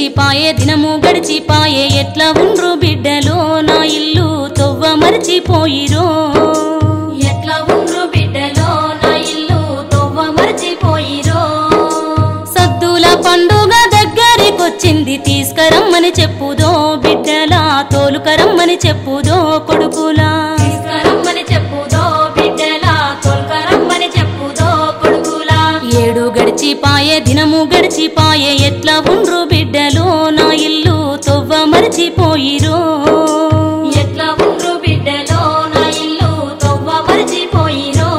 గడిచిపాయే దినము గడిచిపాయే ఎట్లా ఉండ్రు బిడ్డలో నా ఇల్లు తొవ్వ మరిచిపోయిరో ఎట్లా ఉండ్రు బిడ్డలో నా ఇల్లు తొవ్వ మరిచిపోయిరో సద్దుల పండుగ దగ్గరికొచ్చింది తీసుకరమ్మని చెప్పుదో బిడ్డలా తోలుకరమ్మని చెప్పుదో కొడుకులా తీసుకరమ్మని చెప్పుదో బిడ్డలా తోలుకరమ్మని చెప్పుదో కొడుకులా ఏడు గడిచిపాయే దినము గడిచిపాయే ఎట్లా ఉండ్రు బిడ్డలో నా ఇల్లు తొవ్వ మరిచిపోయిరో ఎట్లా ఉండ్రు బిడ్డలో నా ఇల్లు తొవ్వ మరిచిపోయిరో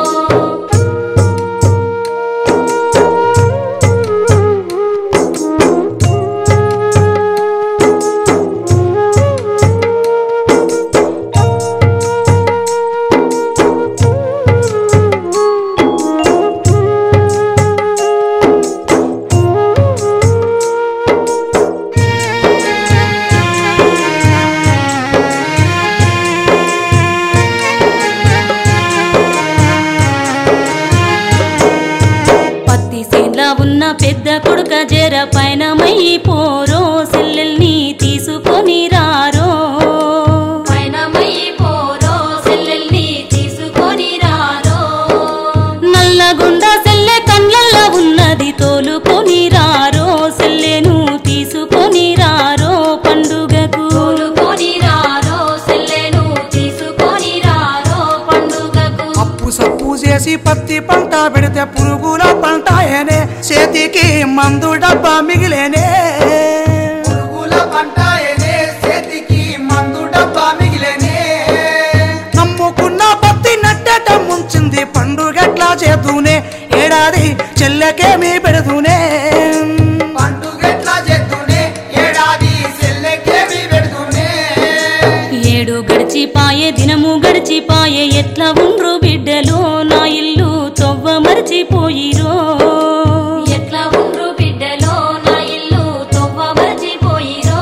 పత్తి సేన్ల ఉన్న పెద్ద కొడుక జర పైన మై పోరో సెల్లెల్ని తీసుకొని రారో పైన మై పోరో సెల్లెల్ని తీసుకొని రారో నల్లగుండ సెల్లె కండ్లల్ల ఉన్నది తోలుకొని రారో సెల్లెను తీసుకొని రారో పండుగకు తోలుకొని రారో సెల్లెను తీసుకొని రారో పండుగకు అప్పు సప్పు చేసి పత్తి పంట పెడితే పురుగుల పంట ఏనే చేతికి మందు డబ్బా మిగిలేనే పురుగుల పంట ఏనే చేతికి మందు డబ్బా మిగిలేనే నమ్ముకున్న పత్తి నట్టట ముంచింది పండుగట్లా చేతూనే ఏడాది చెల్లెకేమి పెడుతూనే పండుగెట్లా చేస్తూనే ఏడాది సెల్లెకేమి పెడుతూనే ఏడు గడిచిపాయే దినము గడిచిపాయే ఎట్లా ఉండ్రు బిడ్డలో నా ఇల్లు తొవ్వ మరిచిపోయిరో ఎట్లా ఉండ్రు బిడ్డలో నా ఇల్లు తొవ్వ మరిచిపోయిరో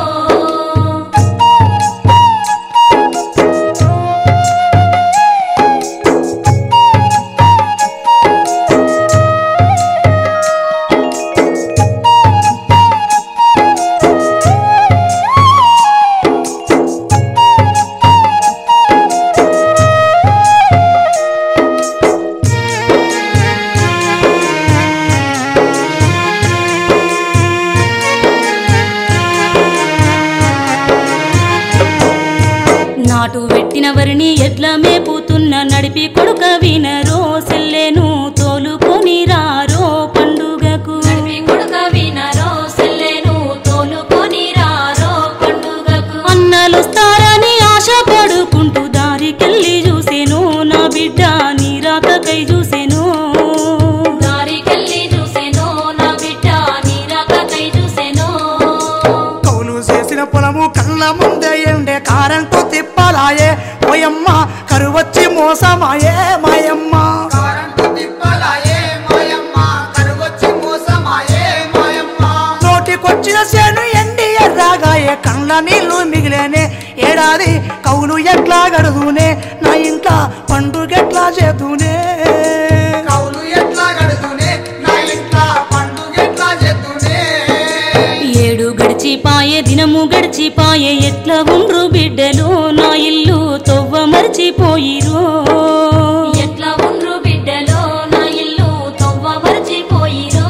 నాటు పెట్టిన వరిని ఎట్లా మేపుతున్న నడిపి కొడుక వినరో సెల్లెను తోలుకొని రారో పండుగకు నడిపి కొడుక వినరో సెల్లెను తోలుకొని రారో పండుగకు అన్నలుస్తారని ఆశ పడుకుంటూ దారికెళ్ళి చూసెను నా బిడ్డ నీరాకకై చూసెను దారికెళ్ళి చూసెను నా బిడ్డ నీరాకకై చూసెను కౌలు చేసిన పొలము కళ్ళ ముందే ఎండే కారంటూ తిప్పలాయే ఓయమ్మ కరువచ్చి మోసమాయే మాయమ్మ కారంటు తిప్పలాయే మాయమ్మ కరువొచ్చి మోసమాయే మాయమ్మ నోటికొచ్చిన సేను ఎండి ఎర్రాగాయే కళ్ళ నీళ్లు మిగిలేనే ఏడాది కౌలు ఎట్లా గడుదూనే నా ఇంట్లో పండుగెట్లా చేతూనే కౌలు ఎట్లా గడుతూనే నా ఇంట్లో పండుగెట్లా చేస్తూనే ఏడు గడిచిపాయే దినము గడిచిపాయే ఎట్లా ఉండ్రు బిడ్డలు నా ఇల్లు తొవ్వ మరిచిపోయిరు ఎట్లా ఉండ్రు బిడ్డలు నా ఇల్లు తొవ్వ మరిచిపోయిరు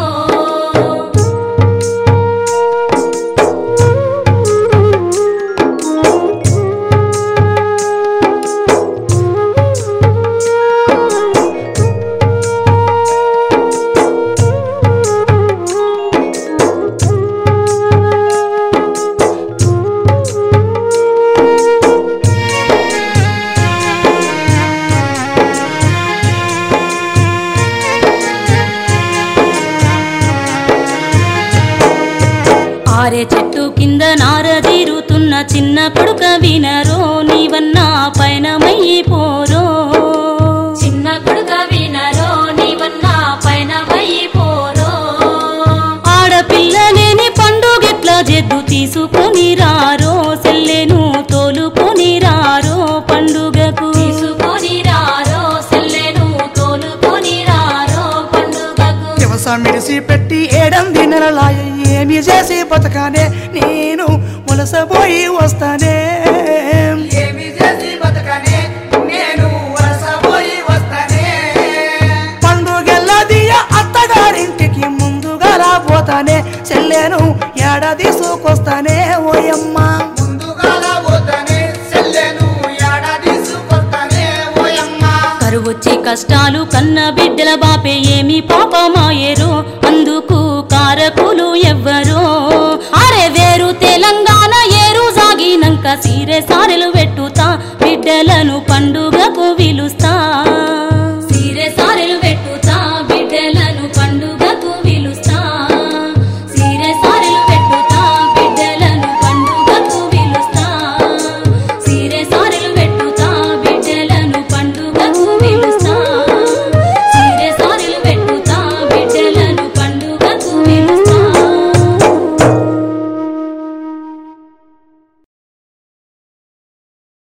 ఆరే చెట్టు కింద నార జీరుతున్న చిన్న కొడుక వినరో నీవన్నా పైన మయ్యి పోరో చిన్న కొడుక వినరో నీవన్నా పైన మయ్యి పోరో ఆడపిల్ల లేని పండుగెట్లా జెద్దు తీసుకొని రారో సెల్లెను తోలుకొని రారో పండుగకు తీసుకొని రారో సెల్లెను తోలుకొని రారో పండుగకు వ్యవసాయం మిడిసి పెట్టి ఏడంది నెలలాయ ఏమి చేసి బతకానే నేను వలసపోయి వస్తానే ఏమి చేసి బతకనే నేను వలసపోయి వస్తానే పండుగెల్లదియ అత్తగారింటికి ముందుగా రాబోతానే చెల్లెను ఏడాది సూకొస్తానే ఓయమ్మ ముందుగా పోతానే చెల్లెను ఏడాది సుకొస్తానే ఓయమ్మ కరువొచ్చి కష్టాలు కన్న బిడ్డల బాపే ఏమి పాపమాయేరో అందుకు కారకులు ఎవ్వరో అరే వేరు తెలంగాణ ఏరు సాగినంక సీరె సారెలు పెట్టుతా బిడ్డలను పండుగకు విలుస్తా